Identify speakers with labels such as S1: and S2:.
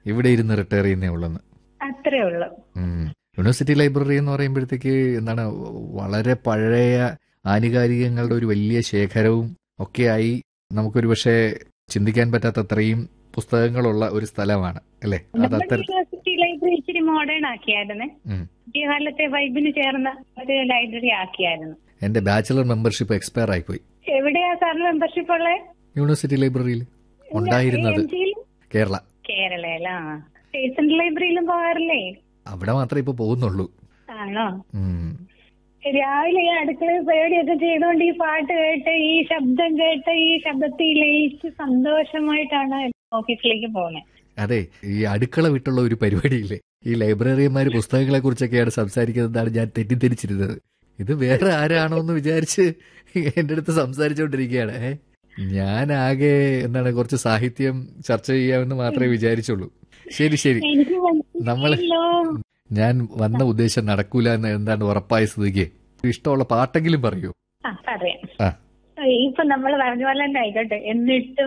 S1: ഇവിടെ ഇരുന്ന് റിട്ടയർ ചെയ്യുന്നേ ഉള്ളെന്ന്
S2: അത്രേ ഉള്ളൂ
S1: ഉം. യൂണിവേഴ്സിറ്റി ലൈബ്രറി എന്ന് പറയുമ്പോഴത്തേക്ക് എന്താണ് വളരെ പഴയ ആനുകാലികങ്ങളുടെ ഒരു വലിയ ശേഖരവും ഒക്കെയായി നമുക്കൊരു പക്ഷേ ചിന്തിക്കാൻ പറ്റാത്ത അത്രയും പുസ്തകങ്ങളുള്ള ഒരു സ്ഥലമാണ് അല്ലേ അത്
S2: നമ്മുടെ
S1: അത്തര
S2: യൂണിവേഴ്സിറ്റി ലൈബ്രറി ഇച്ചിരി മോഡേൺ ആക്കിയായിരുന്നേ
S1: ഉം.
S2: ഈ കാലത്തെ വൈബിന് ചേർന്ന ഒരു ലൈബ്രറി ആക്കിയായിരുന്നു
S1: എന്റെ ബാച്ചിലർ മെമ്പർഷിപ്പ് എക്സ്പയർ ആയിപ്പോയി
S2: എവിടെയാ സാറിന് മെമ്പർഷിപ്പ് ഉള്ളത്
S1: യൂണിവേഴ്സിറ്റി ലൈബ്രറിയിൽ ഉണ്ടായിരുന്നത് കേരള
S2: കേരളയിലാ സ്റ്റേഷൻ ലൈബ്രറിയിലും പോകാറില്ലേ
S1: അവിടെ മാത്രമേ ഇപ്പൊ പോകുന്നുള്ളൂ
S2: ആണോ
S1: ഉം.
S2: രാവിലെ ഈ അടുക്കളയിൽ പേടിയൊക്കെ ചെയ്തുകൊണ്ട് ഈ പാട്ട് കേട്ട് ഈ ശബ്ദം കേട്ട് ഈ ശബ്ദത്തിൽ ലയിച്ച് സന്തോഷമായിട്ടാണ് ഓഫീസിലേക്ക് പോകുന്നത്
S1: അതെ ഈ അടുക്കള വിട്ടുള്ള ഒരു പരിപാടിയില്ലേ ഈ ലൈബ്രറിയന്മാര് പുസ്തകങ്ങളെ കുറിച്ചൊക്കെയാണ് സംസാരിക്കുന്നതാണ് ഞാൻ തെറ്റിദ്ധരിച്ചിരുന്നത് ഇത് വേറെ ആരാണോ എന്ന് വിചാരിച്ച് എന്റെ അടുത്ത് സംസാരിച്ചുകൊണ്ടിരിക്കുകയാണ് ഏ ഞാൻ ആകെ എന്താണ് കുറച്ച് സാഹിത്യം ചർച്ച ചെയ്യാമെന്ന് മാത്രമേ വിചാരിച്ചുള്ളൂ ശരി ശരി
S2: എനിക്ക്
S1: നമ്മള്
S2: മനസ്സിലായല്ലോ
S1: ഞാൻ വന്ന ഉദ്ദേശം നടക്കൂല എന്ന് എന്താണ് ഉറപ്പായ സ്ഥിതിക്ക് ഇഷ്ടമുള്ള പാട്ടെങ്കിലും പറയൂ
S2: ആ പറയാം
S1: ആ
S2: ഇപ്പൊ നമ്മൾ പറഞ്ഞ പോലെ തന്നെ ആയിക്കോട്ടെ എന്നിട്ടും